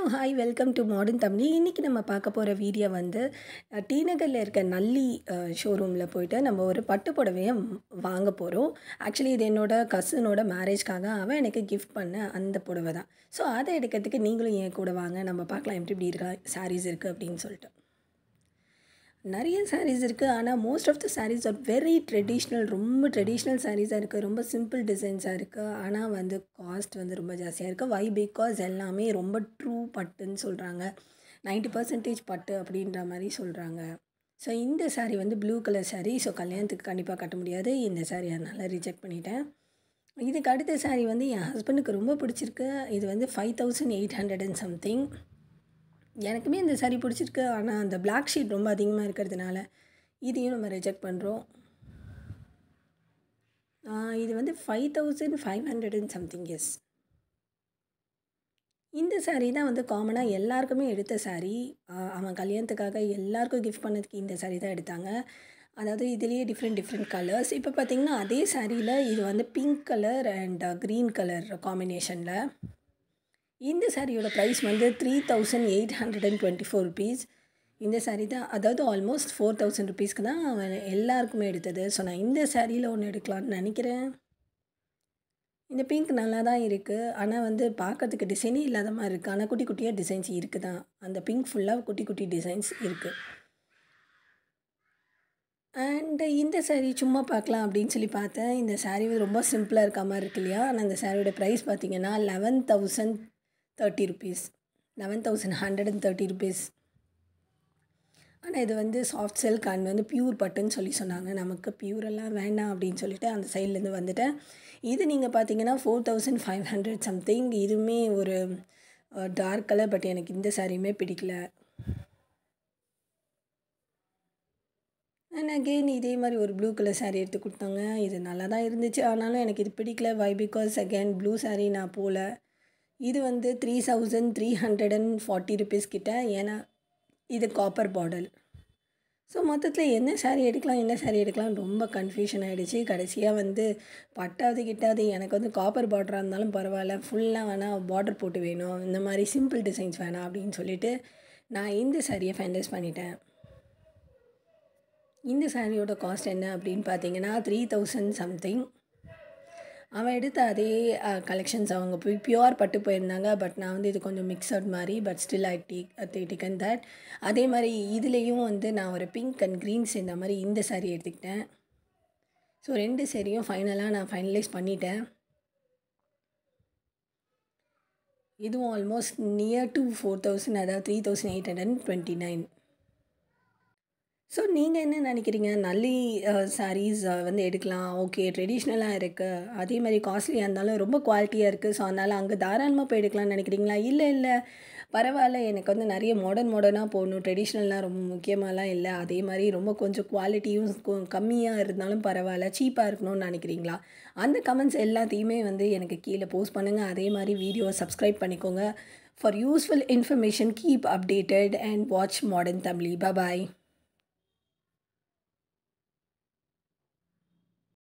hi welcome to modern Tamil இன்றைக்கி நம்ம பார்க்க போகிற வீடியோ வந்து அஹ், டி நகரில் இருக்க நல்லி ஷோரூமில் போயிட்டு நம்ம ஒரு பட்டு புடவையை வாங்க போகிறோம் ஆக்சுவலி இது என்னோட கசினோட மேரேஜ்க்காக அவன் எனக்கு கிஃப்ட் பண்ண அந்த புடவை தான் ஸோ அதை எடுக்கிறதுக்கு நீங்களும் என் கூட வாங்க நம்ம பார்க்கலாம் எப்படி இப்படி இருக்கா சாரீஸ் இருக்குது அப்படின்னு சொல்லிட்டு நிறைய sarees இருக்குது ஆனால் most of the sarees are very traditional ரொம்ப ட்ரெடிஷ்னல் சாரீஸாக இருக்குது ரொம்ப சிம்பிள் டிசைன்ஸாக இருக்குது ஆனால் வந்து காஸ்ட் வந்து ரொம்ப ஜாஸ்தியாக இருக்குது வை பிகாஸ் எல்லாமே ரொம்ப ட்ரூ பட்டுன்னு சொல்கிறாங்க 90% பர்சன்டேஜ் பட்டு அப்படின்ற மாதிரி சொல்கிறாங்க ஸோ இந்த saree வந்து ப்ளூ கலர் saree ஸோ கல்யாணத்துக்கு கண்டிப்பாக கட்ட முடியாது இந்த saree அதனால் ரிஜெக்ட் பண்ணிட்டேன் இதுக்கு அடுத்த saree வந்து என் ஹஸ்பண்டுக்கு ரொம்ப பிடிச்சிருக்கு இது வந்து five thousand eight hundred and something எனக்குமே இந்த saree பிடிச்சிருக்கு ஆனால் அந்த Black ஷீட் ரொம்ப அதிகமாக இருக்கிறதுனால இதையும் நம்ம ரிஜெக்ட் பண்ணுறோம் இது வந்து five thousand five hundred and something yes இந்த saree தான் வந்து காமனாக எல்லாருக்குமே எடுத்த saree ஆஹ் அவன் கல்யாணத்துக்காக எல்லாருக்கும் கிஃப்ட் பண்ணதுக்கு இந்த saree தான் எடுத்தாங்க அதாவது இதுலேயே டிஃப்ரெண்ட் டிஃப்ரெண்ட் கலர்ஸ் இப்போ பார்த்தீங்கன்னா அதே சாரியில் இது வந்து pink colour and green colour காம்பினேஷனில் இந்த சாரியோட ப்ரைஸ் வந்து three thousand eight hundred and twenty four rupees இந்த சாரீ தான் அதாவது ஆல்மோஸ்ட் ஃபோர் தௌசண்ட் ருபீஸ்க்கு தான் அவன் எல்லாருக்குமே எடுத்தது ஸோ நான் இந்த சாரியில் ஒன்று எடுக்கலாம்னு நினைக்கிறேன் இந்த பிங்க் நல்லா தான் இருக்குது ஆனால் வந்து பார்க்கறதுக்கு டிசைனே இல்லாத மாதிரி இருக்குது ஆனால் குட்டி குட்டியாக டிசைன்ஸ் இருக்குது தான் அந்த பிங்க் ஃபுல்லாக குட்டி குட்டி டிசைன்ஸ் இருக்குது அண்டு இந்த saree சும்மா பார்க்கலாம் அப்படின்னு சொல்லி பார்த்தேன் இந்த saree வந்து ரொம்ப சிம்பிளாக இருக்க மாதிரி இருக்கு இல்லையா ஆனால் இந்த சாரியோட ப்ரைஸ் பார்த்தீங்கன்னா eleven thousand thirty rupees eleven thousand hundred and thirty rupees ஆனால் இது வந்து சாஃப்ட் சில்க் அண்ட் வந்து பியூர் பட்டுன்னு சொல்லி சொன்னாங்க நமக்கு பியூரெல்லாம் வேண்டாம் அப்படின்னு சொல்லிட்டு அந்த சைட்லேருந்து வந்துட்டேன் இது நீங்கள் பார்த்தீங்கன்னா four thousand five hundred something இதுவுமே ஒரு டார்க் கலர் பட் எனக்கு இந்த சாரியுமே பிடிக்கல அண்ட் அகெயின் இதே மாதிரி ஒரு ப்ளூ கலர் saree எடுத்து கொடுத்தாங்க இது நல்லா தான் இருந்துச்சு ஆனாலும் எனக்கு இது பிடிக்கல why because again blue saree நான் போகல இது வந்து three thousand three hundred and forty rupees கிட்ட ஏன்னா இது காப்பர் பாடல் ஸோ மொத்தத்தில் என்ன saree எடுக்கலாம் என்ன saree எடுக்கலாம் ரொம்ப கன்ஃபியூஷன் ஆகிடுச்சு கடைசியாக வந்து பட்டாது கிட்டாது எனக்கு வந்து காப்பர் பார்டராக இருந்தாலும் பரவாயில்ல ஃபுல்லாக வேணால் பார்டர் போட்டு வேணும் இந்த மாதிரி சிம்பிள் டிசைன்ஸ் வேணாம் அப்படின்னு சொல்லிட்டு நான் இந்த சாரியை ஃபைனலைஸ் பண்ணிட்டேன் இந்த சாரியோட காஸ்ட் என்ன அப்படின்னு பார்த்தீங்கன்னா த்ரீ தௌசண்ட் சம்திங் அவன் எடுத்த அதே கலெக்ஷன்ஸ் அவங்க போய் பியூர் பட்டு போயிருந்தாங்க பட் நான் வந்து இது கொஞ்சம் மிக்சட் மாதிரி but still I take taken that அதே மாதிரி இதுலேயும் வந்து நான் ஒரு பிங்க் அண்ட் க்ரீன் சேர்ந்த மாதிரி இந்த saree எடுத்துக்கிட்டேன் ஸோ ரெண்டு சாரியும் ஃபைனலாக நான் ஃபைனலைஸ் பண்ணிட்டேன் இதுவும் almost near to four thousand அதாவது three thousand eight hundred twenty nine so நீங்கள் என்ன நினைக்கிறீங்க நல்லி சாரீஸ் வந்து எடுக்கலாம் ஓகே ட்ரெடிஷ்னலாக இருக்குது அதே மாதிரி காஸ்ட்லியாக இருந்தாலும் ரொம்ப குவாலிட்டியாக இருக்குது ஸோ அதனால் அங்கே தாராளமாக போய் எடுக்கலாம்னு நினைக்கிறீங்களா இல்லை இல்லை பரவாயில்ல எனக்கு வந்து நிறைய மாடர்ன் மாடர்னாக போகணும் ட்ரெடிஷ்னல்லாம் ரொம்ப முக்கியமாலாம் இல்லை அதே மாதிரி ரொம்ப கொஞ்சம் குவாலிட்டியும் கம்மியாக இருந்தாலும் பரவாயில்ல சீப்பாக இருக்கணும்னு நினைக்கிறீங்களா அந்த கமெண்ட்ஸ் எல்லாத்தையுமே வந்து எனக்கு கீழே போஸ்ட் பண்ணுங்கள் அதே மாதிரி வீடியோவை சப்ஸ்கிரைப் பண்ணிக்கோங்க for useful information keep updated and watch modern Tamil bye